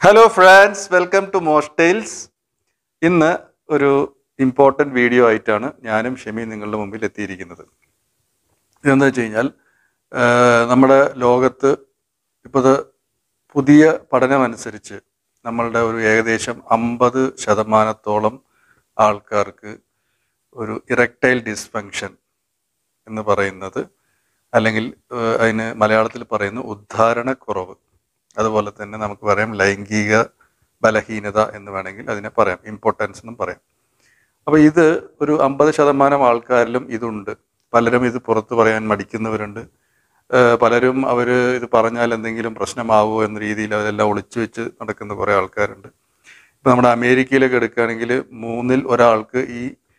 Hello friends welcome to mostyles ഇന്ന് ഒരു important video ആയിട്ടാണ് ഞാനും ഷെമിയും നിങ്ങളുടെ മുമ്പിൽ എത്തിയിരിക്കുന്നത് ഇതെന്താ വെച്ച് കഴിഞ്ഞാൽ ആ, നമ്മുടെ ലോകത്ത് ഇപ്പോൾ പുതിയ പഠനമനുസരിച്ച് നമ്മളുടെ ഒരു ഏകദേശം അമ്പത് ശതമാനത്തോളം ആൾക്കാർക്ക് ഒരു ഇറക്ടൈൽ ഡിസ്ഫങ്ഷൻ എന്ന് പറയുന്നത് അല്ലെങ്കിൽ ഏഹ്, അതിന് മലയാളത്തിൽ പറയുന്ന ഉദ്ധാരണക്കുറവ് അതുപോലെ തന്നെ നമുക്ക് പറയാം ലൈംഗിക ബലഹീനത എന്ന് വേണമെങ്കിൽ അതിനെ പറയാം ഇമ്പോർട്ടൻസ് എന്നും പറയാം അപ്പോൾ ഇത് ഒരു അമ്പത് ശതമാനം ആൾക്കാരിലും ഇതുണ്ട് പലരും ഇത് പുറത്ത് പറയാൻ മടിക്കുന്നവരുണ്ട് ഏഹ് പലരും അവർ ഇത് പറഞ്ഞാൽ എന്തെങ്കിലും പ്രശ്നമാവുമോ എന്ന രീതിയിൽ അതെല്ലാം ഒളിച്ചു വെച്ച് നടക്കുന്ന കുറേ ആൾക്കാരുണ്ട് ഇപ്പം നമ്മുടെ അമേരിക്കയിലൊക്കെ എടുക്കുകയാണെങ്കിൽ മൂന്നിൽ ഒരാൾക്ക് ഈ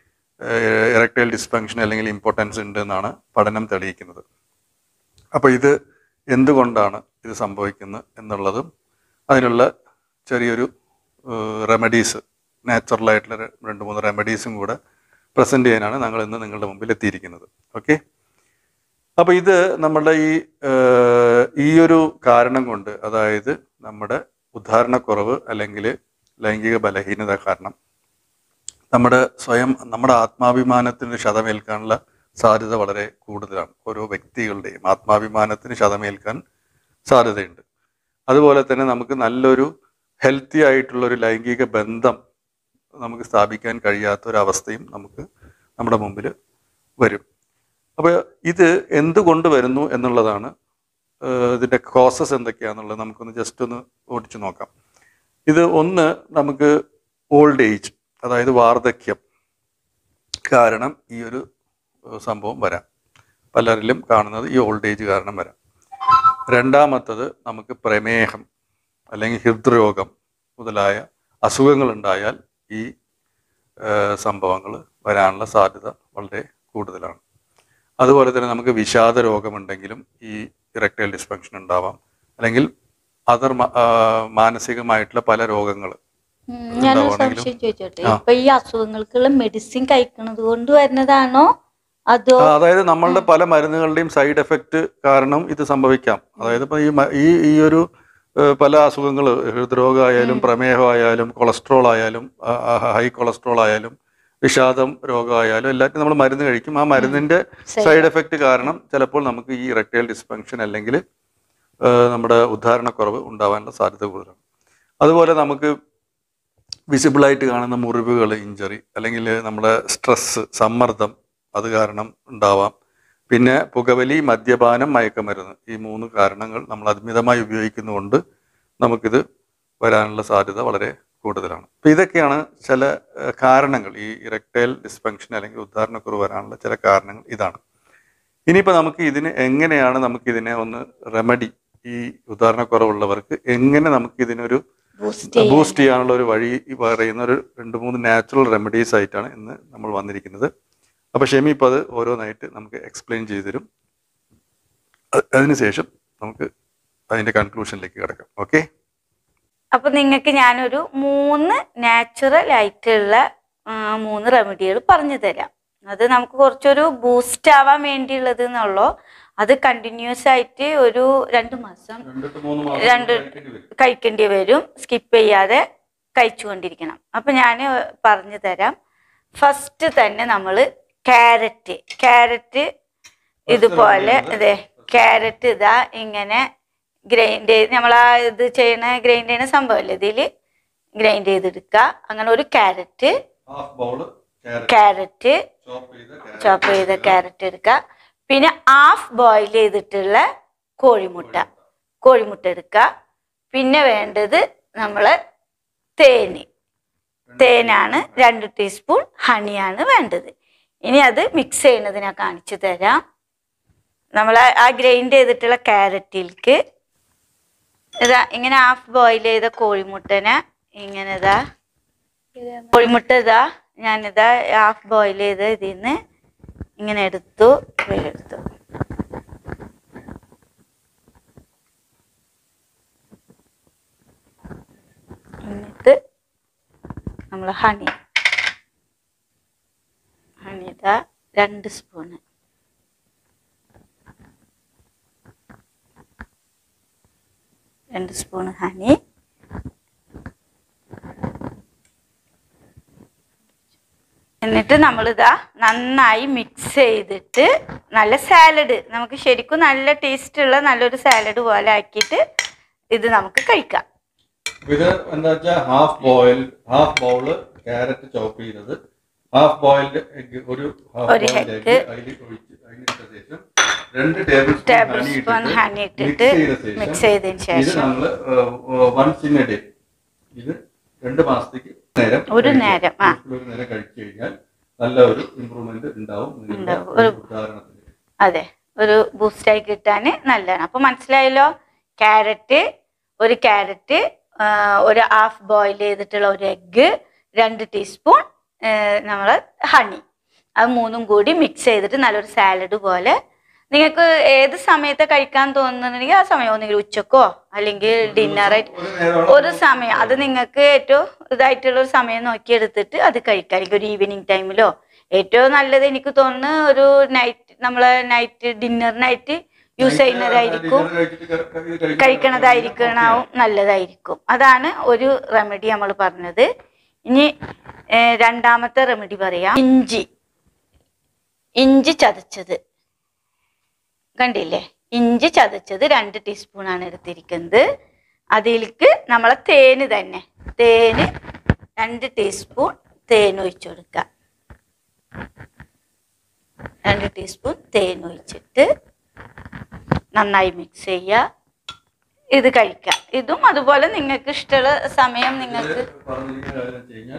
ഇറക്ടൈൽ ഡിസ്ഫങ്ഷൻ അല്ലെങ്കിൽ ഇമ്പോർട്ടൻസ് ഉണ്ട് എന്നാണ് പഠനം തെളിയിക്കുന്നത് അപ്പോൾ ഇത് എന്തുകൊണ്ടാണ് ഇത് സംഭവിക്കുന്നത് എന്നുള്ളതും അതിനുള്ള ചെറിയൊരു റെമഡീസ് നാച്ചുറലായിട്ടുള്ള ര- രണ്ട് മൂന്ന് റെമഡീസും കൂടെ പ്രസൻറ്റ് ചെയ്യാനാണ് ഞങ്ങൾ ഇന്ന് നിങ്ങളുടെ മുമ്പിൽ എത്തിയിരിക്കുന്നത് ഓക്കെ അപ്പോൾ ഇത് നമ്മുടെ ഈ ഏഹ്, ഈ ഒരു കാരണം കൊണ്ട് അതായത് നമ്മുടെ ഉദ്ധാരണക്കുറവ് അല്ലെങ്കിൽ ലൈംഗിക ബലഹീനത കാരണം നമ്മുടെ സ്വയം നമ്മുടെ ആത്മാഭിമാനത്തിന് ക്ഷതമേൽക്കാനുള്ള സാധ്യത വളരെ കൂടുതലാണ് ഓരോ വ്യക്തികളുടെയും ആത്മാഭിമാനത്തിന് ക്ഷതമേൽക്കാൻ സാധ്യതയുണ്ട് അതുപോലെ തന്നെ നമുക്ക് നല്ലൊരു ഹെൽത്തി ആയിട്ടുള്ള ഒരു ലൈംഗിക ബന്ധം നമുക്ക് സ്ഥാപിക്കാൻ കഴിയാത്ത ഒരു അവസ്ഥയും നമുക്ക് നമ്മുടെ മുമ്പിൽ വരും അപ്പോൾ ഇത് എന്തുകൊണ്ട് വരുന്നു എന്നുള്ളതാണ് ഏഹ് ഇതിൻ്റെ കോസസ് എന്തൊക്കെയാണെന്നുള്ളത് നമുക്കൊന്ന് ജസ്റ്റ് ഒന്ന് ഓടിച്ചു നോക്കാം ഇത് ഒന്ന് നമുക്ക് ഓൾഡ് ഏജ് അതായത് വാർദ്ധക്യം കാരണം ഈ ഒരു ഏഹ് സംഭവം വരാം പലരിലും കാണുന്നത് ഈ ഓൾഡ് ഏജ് കാരണം വരാം രണ്ടാമത്തത് നമുക്ക് പ്രമേഹം അല്ലെങ്കിൽ ഹൃദ്രോഗം മുതലായ അസുഖങ്ങൾ ഉണ്ടായാൽ ഈ സംഭവങ്ങൾ വരാനുള്ള സാധ്യത വളരെ കൂടുതലാണ് അതുപോലെ തന്നെ നമുക്ക് വിഷാദ രോഗമുണ്ടെങ്കിലും ഈ ഇറക്ടൈൽ ഡിസ്ഫങ്ഷൻ ഉണ്ടാവാം അല്ലെങ്കിൽ അതർ മാനസികമായിട്ടുള്ള പല രോഗങ്ങൾ ഉം, ഞാനൊരു ഉണ്ടാവുകയാണെങ്കിലും- സംശയം ചോദിച്ചോട്ടെ ആ. ഇപ്പൊ ഈ അസുഖങ്ങൾക്കുള്ള മെഡിസിൻ കഴിക്കണത് കൊണ്ട് വരുന്നതാണോ അതോ അതായത് നമ്മളുടെ പല മരുന്നുകളുടെയും സൈഡ് എഫക്റ്റ് കാരണം ഇത് സംഭവിക്കാം അതായത് ഇപ്പൊ ഈ മ- ഈ ഈ ഒരു ഏഹ്, പല അസുഖങ്ങൾ ഹൃദ്രോഗമായാലും പ്രമേഹമായാലും കൊളസ്ട്രോൾ ആയാലും ഹൈ കൊളസ്ട്രോൾ ആയാലും വിഷാദം രോഗമായാലും എല്ലാത്തിനും നമ്മൾ മരുന്ന് കഴിക്കും ആ മരുന്നിന്റെ സൈഡ് എഫക്റ്റ് കാരണം ചിലപ്പോൾ നമുക്ക് ഈ ഇറക്ടൈൽ ഡിസ്ഫങ്ഷൻ അല്ലെങ്കിൽ ഏഹ്, നമ്മുടെ ഉദ്ധാരണക്കുറവ് ഉണ്ടാവാനുള്ള സാധ്യത കൂടുതലാണ് അതുപോലെ നമുക്ക് വിസിബിളായിട്ട് കാണുന്ന മുറിവുകൾ ഇഞ്ചറി അല്ലെങ്കിൽ നമ്മുടെ സ്ട്രെസ് സമ്മർദ്ദം അത് കാരണം ഉണ്ടാവാം പിന്നെ പുകവലി മദ്യപാനം മയക്കമരുന്ന് ഈ മൂന്ന് കാരണങ്ങൾ നമ്മൾ അമിതമായി ഉപയോഗിക്കുന്നതുകൊണ്ട് നമുക്കിത് വരാനുള്ള സാധ്യത വളരെ കൂടുതലാണ് അപ്പം ഇതൊക്കെയാണ് ചില ഏഹ്, കാരണങ്ങൾ ഈ ഇറക്ടൈൽ ഡിസ്ഫങ്ഷൻ അല്ലെങ്കിൽ ഉദ്ധാരണക്കുറവ് വരാനുള്ള ചില കാരണങ്ങൾ ഇതാണ് ഇനിയിപ്പോൾ നമുക്ക് ഇതിന് എങ്ങനെയാണ് നമുക്ക് ഇതിനെ ഒന്ന് റെമഡി ഈ ഉദാഹരണക്കുറവുള്ളവർക്ക് എങ്ങനെ നമുക്ക് ഇതിനൊരു ബൂസ്റ്റ് ബൂസ്റ്റ് ചെയ്യാനുള്ള ഒരു വഴി ഈ പറയുന്ന ഒരു രണ്ട് മൂന്ന് നാച്ചുറൽ റെമഡീസ് ആയിട്ടാണ് ഇന്ന് നമ്മൾ വന്നിരിക്കുന്നത് അപ്പോൾ ഷെമി ഇപ്പോൾ അത് ഓരോന്നായിട്ട് നമുക്ക് എക്സ്പ്ലെയിൻ ചെയ്തു തരും അ- അതിനുശേഷം നമുക്ക് അതിൻ്റെ കൺക്ലൂഷനിലേക്ക് കിടക്കാം ഓക്കെ അപ്പൊ നിങ്ങൾക്ക് ഞാനൊരു മൂന്ന് നാച്ചുറൽ ആയിട്ടുള്ള ആ, മൂന്ന് റെമഡികൾ പറഞ്ഞു തരാം അത് നമുക്ക് കുറച്ചൊരു ബൂസ്റ്റ് ആവാൻ വേണ്ടിയുള്ളത് എന്നുള്ളൂ അത് കണ്ടിന്യൂസ് ആയിട്ട് ഒരു രണ്ട് മാസം രണ്ട് കഴിക്കേണ്ടി വരും സ്കിപ്പ് ചെയ്യാതെ കഴിച്ചുകൊണ്ടിരിക്കണം അപ്പം ഞാൻ പറഞ്ഞു തരാം ഫസ്റ്റ് തന്നെ നമ്മൾ ക്യാരറ്റ് ക്യാരറ്റ് ഇതുപോലെ അതെ ക്യാരറ്റ് ഇതാ ഇങ്ങനെ ഗ്രൈൻഡ് ചെയ്ത് നമ്മൾ ആ ഇത് ചെയ്യണ ഗ്രൈൻഡ് ചെയ്യുന്ന സംഭവമല്ലേ ഇതിൽ ഗ്രൈൻഡ് ചെയ്തെടുക്കുക അങ്ങനെ ഒരു carrot half bowl carrot chop ചെയ്ത ചോപ്പ് ചെയ്ത ക്യാരറ്റ് എടുക്കുക പിന്നെ ഹാഫ് ബോയിൽ ചെയ്തിട്ടുള്ള കോഴിമുട്ട കോഴിമുട്ട എടുക്കുക പിന്നെ വേണ്ടത് നമ്മൾ തേന് തേനാണ് രണ്ട് ടീസ്പൂൺ ഹണിയാണ് വേണ്ടത് ഇനി അത് മിക്സ് ചെയ്യുന്നത് ഞാൻ കാണിച്ചു തരാം നമ്മൾ ആ ഗ്രൈൻഡ് ചെയ്തിട്ടുള്ള ക്യാരറ്റിലേക്ക് ഇതാ ഇങ്ങനെ ഹാഫ് ബോയിൽ ചെയ്ത കോഴിമുട്ടനെ ഇങ്ങനെ ഇതാ കോഴിമുട്ട ഇതാ ഞാനിതാ ഹാഫ് ബോയിൽ ചെയ്ത് ഇതിൽ നിന്ന് ഇങ്ങനെ എടുത്തു എടുത്തു എന്നിട്ട് നമ്മൾ ഹണി ഹണി ഇതാ രണ്ട് സ്പൂണ് രണ്ട് സ്പൂൺ ഹണി എന്നിട്ട് നമ്മളിതാ നന്നായി മിക്സ് ചെയ്തിട്ട് നല്ല സാലഡ് നമുക്ക് ശരിക്കും നല്ല ടേസ്റ്റ് ഉള്ള നല്ലൊരു സാലഡ് പോലെ ആക്കിയിട്ട് ഇത് നമുക്ക് കഴിക്കാം അപ്പൊ ഇത് എന്താ വെച്ചാൽ half boil half bowl carrot chop ചെയ്തത് ഹാഫ് ബോയിൽഡ് എഗ് ഒരു ഹാഫ് ഒരു ബോയിൽഡ് egg. എഗ് അതിൽ ഒഴിച്ച് അതിലിട്ട ശേഷം രണ്ട് table table spoon spoon honey honey ഇട്ടിട്ട് ഇട്ടിട്ട് മിക്സ് ചെയ്ത മിക്സ് ശേഷം ഇത് ചെയ്തതിന് ശേഷം നമ്മള് വൺസ് ഇൻ എ ഡേ ഇത് രണ്ട് മാസത്തേക്ക് നേരം ഒരു കഴിക്കുക. നേരം, ആ. ഒരു നേരം കഴിച്ചു കഴിഞ്ഞാൽ നല്ല ഒരു ഇമ്പ്രൂവ്മെന്റ് ഉണ്ടാവും നിങ്ങളുടെ ഉണ്ടാവും. ഒരു- ഉദാഹരണത്തിന് അതെ ഒരു ബൂസ്റ്റായി കിട്ടാൻ നല്ലതാണ് അപ്പോൾ മനസ്സിലായല്ലോ ക്യാരറ്റ് ഒരു ക്യാരറ്റ് ഒരു ഹാഫ് ബോയിൽ ചെയ്തിട്ടുള്ള ഒരു എഗ്ഗ് രണ്ട് ടീസ്പൂൺ നമ്മൾ ഹണി അത് മൂന്നും കൂടി മിക്സ് ചെയ്തിട്ട് നല്ലൊരു സാലഡ് പോലെ നിങ്ങൾക്ക് ഏത് സമയത്ത് കഴിക്കാൻ തോന്നുന്നുണ്ടെങ്കിൽ ആ സമയം ഒന്നെങ്കിൽ ഉച്ചക്കോ അല്ലെങ്കിൽ ഡിന്നറായിട്ട് ഒരു നേരം ഒരു സമയം അത് നിങ്ങൾക്ക് ഏറ്റവും ഇതായിട്ടുള്ള ഒരു സമയം നോക്കി എടുത്തിട്ട് അത് കഴിക്കാം അല്ലെങ്കിൽ ഒരു ഈവനിങ് ടൈമിലോ ഏറ്റവും നല്ലത് എനിക്ക് തോന്നുന്നു ഒരു നൈറ്റ് നമ്മളെ നൈറ്റ് ഡിന്നറിനായിട്ട് യൂസ് ചെയ്യുന്നതായിരിക്കും dinner കഴിച്ചിട്ട് ക- ക- ഇത് കഴിക്കണം. കഴിക്കണതായിരിക്കണം നല്ലതായിരിക്കും അതാണ് ഒരു റെമഡി നമ്മൾ പറഞ്ഞത് ഇനി ഏർ, രണ്ടാമത്തെ റെമഡി പറയാം ഇഞ്ചി ഇഞ്ചി ചതച്ചത് കണ്ടില്ലേ ഇഞ്ചി ചതച്ചത് രണ്ട് ടീസ്പൂൺ ആണ് എടുത്തിരിക്കുന്നത് അതിലേക്ക് നമ്മളെ തേന് തന്നെ തേന് രണ്ട് ടീസ്പൂൺ തേൻ ഒഴിച്ചു കൊടുക്കുക രണ്ട് ടീസ്പൂൺ തേൻ ഒഴിച്ചിട്ട് നന്നായി മിക്സ് ചെയ്യുക ഇത് കഴിക്കാം ഇതും അതുപോലെ നിങ്ങൾക്ക് ഇഷ്ടമുള്ള സമയം നിങ്ങൾക്ക് ഇതില് പറഞ്ഞിരിക്കുന്ന കാര്യം വെച്ച് കഴിഞ്ഞാൽ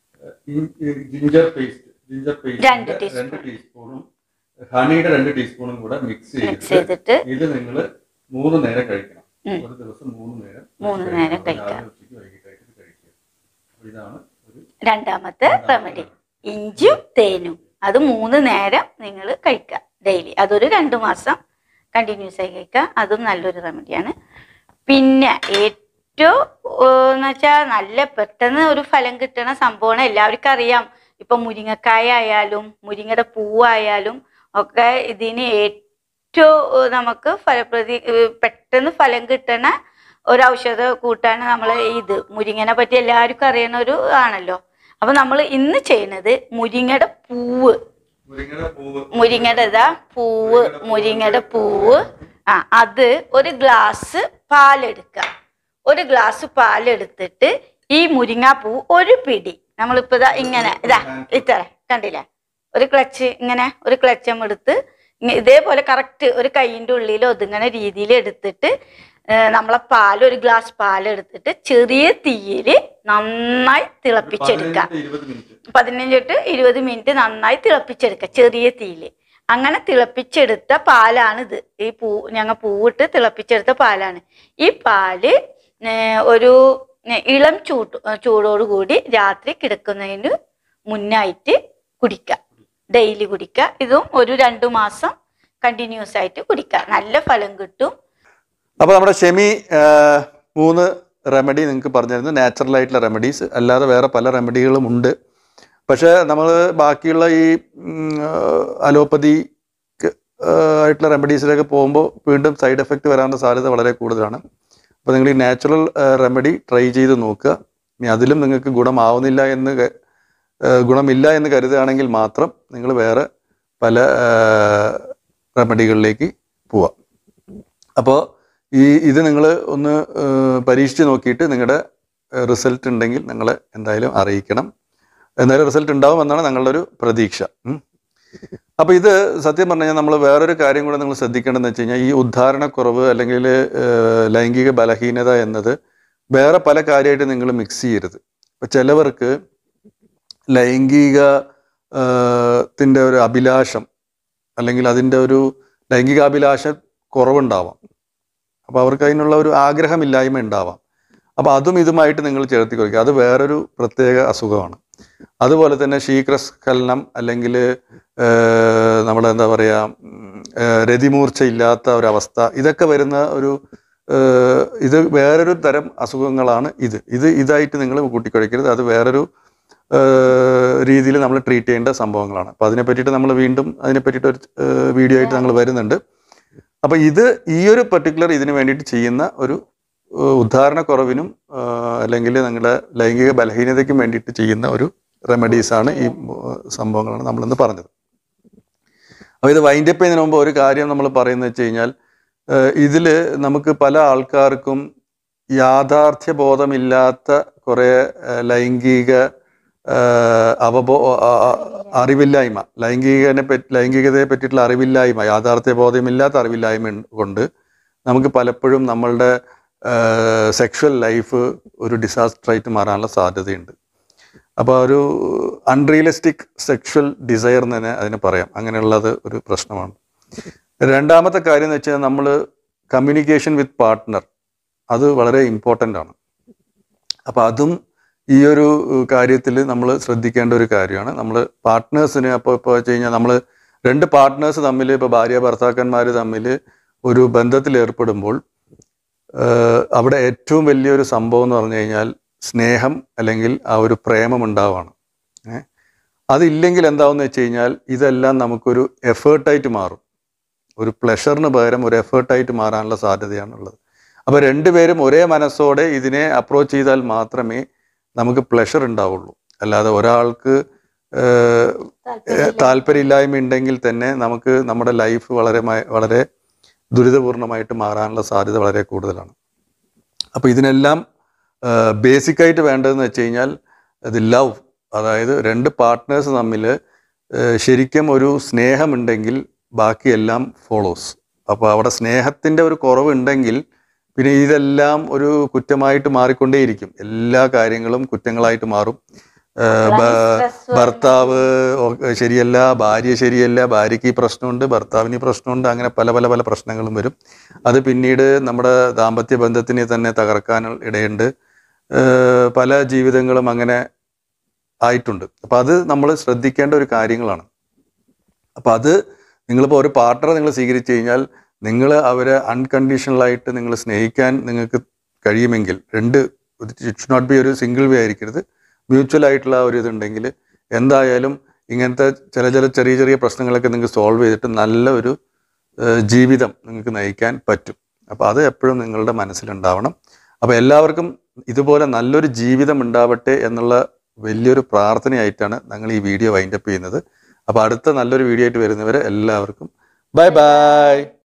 ജിഞ്ചർ പേസ്റ്റ് ജിഞ്ചർ രണ്ട് പേസ്റ്റ് teaspoon. രണ്ട് ടീസ്പൂണും ഹണിയുടെ രണ്ട് ടീസ്പൂണും കൂടെ മിക്സ് മിക്സ് ചെയ്തിട്ട് ചെയ്തിട്ട് ഇത് നിങ്ങൾ മൂന്ന് നേരം കഴിക്കണം ഉം. ഒരു ദിവസം മൂന്ന് നേരം മൂന്ന് നേരം കഴിക്കാം. രാവിലെ ഉച്ചയ്ക്ക് വൈകിട്ടായിട്ട് ഇത് കഴിക്കുക അപ്പൊ ഇതാണ് ഒരു രണ്ടാമത്തെ റെമഡി ഇഞ്ചും തേനും അത് മൂന്ന് നേരം നിങ്ങൾ കഴിക്കുക ഡെയിലി അതൊരു രണ്ട് മാസം കണ്ടിന്യൂസ് ആയി കഴിക്കുക അതും നല്ലൊരു റെമഡിയാണ് പിന്നെ ഏറ്റവും എന്ന് വെച്ചാൽ നല്ല പെട്ടെന്ന് ഒരു ഫലം കിട്ടുന്ന സംഭവമാണ് എല്ലാവർക്കും അറിയാം ഇപ്പൊ മുരിങ്ങക്കായ ആയാലും മുരിങ്ങയുടെ പൂവായാലും ഒക്കെ ഇതിന് ഏറ്റവും ഏഹ്, നമുക്ക് ഫലപ്രതി ഏഹ്, പെട്ടെന്ന് ഫലം കിട്ടുന്ന ഒരു ഔഷധ കൂട്ടാണ് നമ്മൾ ഇത് മുരിങ്ങനെ പറ്റി എല്ലാവർക്കും അറിയുന്ന ഒരു ആണല്ലോ അപ്പൊ നമ്മൾ ഇന്ന് ചെയ്യുന്നത് മുരിങ്ങയുടെ പൂവ് മുരിങ്ങയുടെ പൂവ് മുരിങ്ങയുടെ ഇതാ പൂവ് മുരിങ്ങയുടെ പൂവ് ആ അത് ഒരു ഗ്ലാസ് പാലെടുക്കുക ഒരു ഗ്ലാസ് പാലെടുത്തിട്ട് ഈ മുരിങ്ങാപ്പൂ ഒരു പിടി നമ്മളിപ്പോ ഇതാ ഇങ്ങനെ ഇതാ ഇത്ര കണ്ടില്ലേ ഒരു ക്ലച്ച് ഇങ്ങനെ ഒരു ക്ലച്ചം എടുത്ത് ഇങ്ങ- ഇതേപോലെ കറക്റ്റ് ഒരു കൈയിന്റെ ഉള്ളിൽ ഒതുങ്ങണ രീതിയിൽ എടുത്തിട്ട് ഏർ നമ്മളെ പാൽ ഒരു ഗ്ലാസ് പാൽ എടുത്തിട്ട് ചെറിയ തീയിൽ നന്നായി തിളപ്പിച്ചെടുക്കുക പതിനഞ്ച് ഇരുപത് മിനിറ്റ് പതിനഞ്ച് തൊട്ട് ഇരുപത് മിനിറ്റ് നന്നായി തിളപ്പിച്ചെടുക്കുക ചെറിയ തീയിൽ അങ്ങനെ തിളപ്പിച്ചെടുത്ത പാലാണിത് ഈ പൂ ഞങ്ങൾ പൂവിട്ട് തിളപ്പിച്ചെടുത്ത പാലാണ് ഈ പാല് ഏർ ഒരു ഏർ ഇളം ചൂട് ചൂടോടുകൂടി രാത്രി കിടക്കുന്നതിന് മുന്നായിട്ട് കുടിക്കുക ഡെയിലി കുടിക്കുക ഇതും ഒരു രണ്ടു മാസം കണ്ടിന്യൂസ് ആയിട്ട് കുടിക്കുക നല്ല ഫലം കിട്ടും അപ്പോൾ നമ്മുടെ ഷെമി ആ, മൂന്ന് റെമഡി നിങ്ങൾക്ക് പറഞ്ഞിരുന്നു നാച്ചുറൽ ആയിട്ടുള്ള റെമഡീസ് അല്ലാതെ വേറെ പല റെമഡികളും ഉണ്ട് പക്ഷേ നമ്മൾ ബാക്കിയുള്ള ഈ അലോപ്പതി ആയിട്ടുള്ള റെമഡീസിലൊക്കെ പോകുമ്പോൾ വീണ്ടും സൈഡ് എഫക്റ്റ് വരാനുള്ള സാധ്യത വളരെ കൂടുതലാണ് അപ്പോൾ നിങ്ങൾ ഈ നാച്ചുറൽ റെമഡി ട്രൈ ചെയ്ത് നോക്കുക ഇനി അതിലും നിങ്ങൾക്ക് ഗുണമാവുന്നില്ല എന്ന് ക- ആ, ഗുണമില്ല എന്ന് കരുതുകയാണെങ്കിൽ മാത്രം നിങ്ങൾ വേറെ പല റെമഡികളിലേക്ക് പോവാം അപ്പോൾ ഈ ഇത് നിങ്ങൾ ഒന്ന് ഏഹ്, പരീക്ഷിച്ച് നോക്കിയിട്ട് നിങ്ങളുടെ റിസൾട്ട് ഉണ്ടെങ്കിൽ നിങ്ങൾ എന്തായാലും അറിയിക്കണം എന്തായാലും റിസൾട്ട് ഉണ്ടാവും എന്നാണ് ഞങ്ങളുടെ ഒരു പ്രതീക്ഷ ഉം. അപ്പോൾ ഇത് സത്യം പറഞ്ഞു കഴിഞ്ഞാൽ നമ്മൾ വേറൊരു കാര്യം കൂടെ നിങ്ങൾ ശ്രദ്ധിക്കേണ്ടതെന്ന് വെച്ച് കഴിഞ്ഞാൽ ഈ ഉദ്ധാരണക്കുറവ് അല്ലെങ്കിൽ ഏഹ്, ലൈംഗിക ബലഹീനത എന്നത് വേറെ പല കാര്യമായിട്ട് നിങ്ങൾ മിക്സ് ചെയ്യരുത് ഇപ്പം ചിലവർക്ക് ലൈംഗിക ഏഹ്, ത്തിന്റെ ഒരു അഭിലാഷം അല്ലെങ്കിൽ അതിൻ്റെ ഒരു ലൈംഗികാഭിലാഷം കുറവുണ്ടാവാം അപ്പോൾ അവർക്ക് അതിനുള്ള ഒരു ആഗ്രഹമില്ലായ്മ ഉണ്ടാവാം അപ്പോൾ അതും ഇതുമായിട്ട് നിങ്ങൾ ചേർത്തി കൊടുക്കുക അത് വേറൊരു പ്രത്യേക അസുഖമാണ് അതുപോലെ തന്നെ ശീഘ്രസ്ഖലനം അല്ലെങ്കിൽ നമ്മുടെ എന്താ പറയുക ഉം, ഏഹ്, രതിമൂർച്ച ഇല്ലാത്ത ഒരവസ്ഥ ഇതൊക്കെ വരുന്ന ഒരു ഏഹ്, ഇത് വേറൊരു തരം അസുഖങ്ങളാണ് ഇത് ഇത് ഇതായിട്ട് നിങ്ങൾ കൂട്ടിക്കുഴയ്ക്കരുത് അത് വേറൊരു രീതിയിൽ നമ്മൾ ട്രീറ്റ് ചെയ്യേണ്ട സംഭവങ്ങളാണ് അപ്പോൾ അതിനെ പറ്റിയിട്ട് നമ്മൾ വീണ്ടും അതിനെ പറ്റിയിട്ട് ഒരു വീഡിയോ ആയിട്ട് ഞങ്ങൾ വരുന്നുണ്ട് അപ്പൊ ഇത് ഈ ഒരു പർട്ടിക്കുലർ ഇതിന് വേണ്ടിയിട്ട് ചെയ്യുന്ന ഒരു ഏഹ്, ഉദ്ധാരണക്കുറവിനും അല്ലെങ്കിൽ നിങ്ങളുടെ ലൈംഗിക ബലഹീനതയ്ക്കും വേണ്ടിയിട്ട് ചെയ്യുന്ന ഒരു റെമഡീസാണ് ഈ ഏഹ്, സംഭവങ്ങളാണ് നമ്മളിന്ന് പറഞ്ഞത് അപ്പോൾ ഇത് വൈൻഡപ്പ് ചെയ്യുന്നതിന് മുമ്പ് ഒരു കാര്യം നമ്മൾ പറയുന്നത് വെച്ച് കഴിഞ്ഞാൽ ഇതിൽ നമുക്ക് പല ആൾക്കാർക്കും യാഥാർത്ഥ്യ ബോധമില്ലാത്ത കുറേ ഏഹ്, ലൈംഗിക ഏഹ്, അവബോ ആ- ആ- അറിവില്ലായ്മ ലൈംഗികനെ പറ്റി ലൈംഗികതയെ പറ്റിയിട്ടുള്ള അറിവില്ലായ്മ യാഥാർത്ഥ്യ ബോധമില്ലാത്ത അറിവില്ലായ്മ ഉണ്ട്- കൊണ്ട് നമുക്ക് പലപ്പോഴും നമ്മളുടെ സെക്ഷൽ ലൈഫ് ഒരു ഡിസാസ്റ്ററായിട്ട് മാറാനുള്ള സാധ്യതയുണ്ട് അപ്പോൾ ഒരു അൺറിയലിസ്റ്റിക് സെക്ഷൽ ഡിസയർ എന്ന് തന്നെ അതിന് പറയാം അങ്ങനെയുള്ളത് ഒരു പ്രശ്നമാണ് രണ്ടാമത്തെ കാര്യം എന്ന് വെച്ചാൽ നമ്മൾ കമ്മ്യൂണിക്കേഷൻ വിത്ത് പാർട്ട്ണർ അത് വളരെ ഇമ്പോർട്ടൻ്റ് ആണ് അപ്പോൾ അതും ഈ ഒരു കാര്യത്തിൽ നമ്മൾ ശ്രദ്ധിക്കേണ്ട ഒരു കാര്യമാണ് നമ്മൾ പാർട്ട്നേഴ്സിന് അപ്പോൾ ഇപ്പോൾ വെച്ച് കഴിഞ്ഞാൽ നമ്മൾ രണ്ട് പാർട്ട്നേഴ്സ് തമ്മിൽ ഇപ്പോൾ ഭാര്യ ഭർത്താക്കന്മാർ തമ്മിൽ ഒരു ബന്ധത്തിൽ ഏർപ്പെടുമ്പോൾ ഏഹ് അവിടെ ഏറ്റവും വലിയൊരു സംഭവം എന്ന് പറഞ്ഞു കഴിഞ്ഞാൽ സ്നേഹം അല്ലെങ്കിൽ ആ ഒരു പ്രേമം ഉണ്ടാവുകയാണ് ഏഹ് അതില്ലെങ്കിൽ എന്താവെന്ന് വെച്ച് കഴിഞ്ഞാൽ ഇതെല്ലാം നമുക്കൊരു എഫേർട്ടായിട്ട് മാറും ഒരു പ്ലഷറിന് പകരം ഒരു എഫേർട്ടായിട്ട് മാറാനുള്ള സാധ്യതയാണുള്ളത് അപ്പോൾ രണ്ടുപേരും ഒരേ മനസ്സോടെ ഇതിനെ അപ്രോച്ച് ചെയ്താൽ മാത്രമേ നമുക്ക് പ്ലഷർ ഉണ്ടാവുള്ളൂ അല്ലാതെ ഒരാൾക്ക് ഏഹ്, ഏഹ്, താല്പര്യമില്ലായ്മ ഉണ്ടെങ്കിൽ തന്നെ നമുക്ക് നമ്മുടെ ലൈഫ് വളരെ മ- വളരെ ദുരിതപൂർണമായിട്ട് മാറാനുള്ള സാധ്യത വളരെ കൂടുതലാണ് അപ്പോൾ ഇതിനെല്ലാം ബേസിക്കായിട്ട് വേണ്ടതെന്ന് വെച്ച് കഴിഞ്ഞാൽ ഇത് ലവ് അതായത് രണ്ട് പാർട്ട്നേഴ്സ് തമ്മിൽ ശരിക്കും ഒരു സ്നേഹമുണ്ടെങ്കിൽ ബാക്കിയെല്ലാം ഫോളോസ് അപ്പോൾ അവിടെ സ്നേഹത്തിൻ്റെ ഒരു കുറവുണ്ടെങ്കിൽ പിന്നെ ഇതെല്ലാം ഒരു കുറ്റമായിട്ട് മാറിക്കൊണ്ടേയിരിക്കും എല്ലാ കാര്യങ്ങളും കുറ്റങ്ങളായിട്ട് മാറും ഏഹ് ബ- ഭർത്താവ് ഓ- ശരിയല്ല ഭാര്യ ശരിയല്ല ഭാര്യയ്ക്ക് ഈ പ്രശ്നമുണ്ട് ഭർത്താവിന് ഈ പ്രശ്നമുണ്ട് അങ്ങനെ പല പല പല പ്രശ്നങ്ങളും വരും അത് പിന്നീട് നമ്മുടെ ദാമ്പത്യ ബന്ധത്തിനെ തന്നെ തകർക്കാൻ ഇടയുണ്ട് ഏഹ് പല ജീവിതങ്ങളും അങ്ങനെ ആയിട്ടുണ്ട് അപ്പം അത് നമ്മൾ ശ്രദ്ധിക്കേണ്ട ഒരു കാര്യങ്ങളാണ് അപ്പം അത് നിങ്ങളിപ്പോൾ ഒരു പാർട്ട്ണറെ നിങ്ങൾ സ്വീകരിച്ചു കഴിഞ്ഞാൽ നിങ്ങൾ അവരെ അൺകണ്ടീഷണലായിട്ട് നിങ്ങൾ സ്നേഹിക്കാൻ നിങ്ങൾക്ക് കഴിയുമെങ്കിൽ രണ്ട് ഇറ്റ് ഷുഡ് നോട്ട് ബി ഒരു സിംഗിൾ വേ ആയിരിക്കരുത് മ്യൂച്വൽ ആയിട്ടുള്ള ഒരു ഇതുണ്ടെങ്കിൽ എന്തായാലും ഇങ്ങനത്തെ ചില ചില ചെറിയ ചെറിയ പ്രശ്നങ്ങളൊക്കെ നിങ്ങൾക്ക് സോൾവ് ചെയ്തിട്ട് നല്ല ഒരു ഏഹ്, ജീവിതം നിങ്ങൾക്ക് നയിക്കാൻ പറ്റും അപ്പോൾ അത് എപ്പോഴും നിങ്ങളുടെ മനസ്സിലുണ്ടാവണം അപ്പോൾ എല്ലാവർക്കും ഇതുപോലെ നല്ലൊരു ജീവിതം ഉണ്ടാവട്ടെ എന്നുള്ള വലിയൊരു പ്രാർത്ഥനയായിട്ടാണ് ഞങ്ങൾ ഈ വീഡിയോ വൈൻഡപ്പ് ചെയ്യുന്നത് അപ്പോൾ അടുത്ത നല്ലൊരു വീഡിയോ ആയിട്ട് വരുന്നവരെ എല്ലാവർക്കും ബൈ ബൈ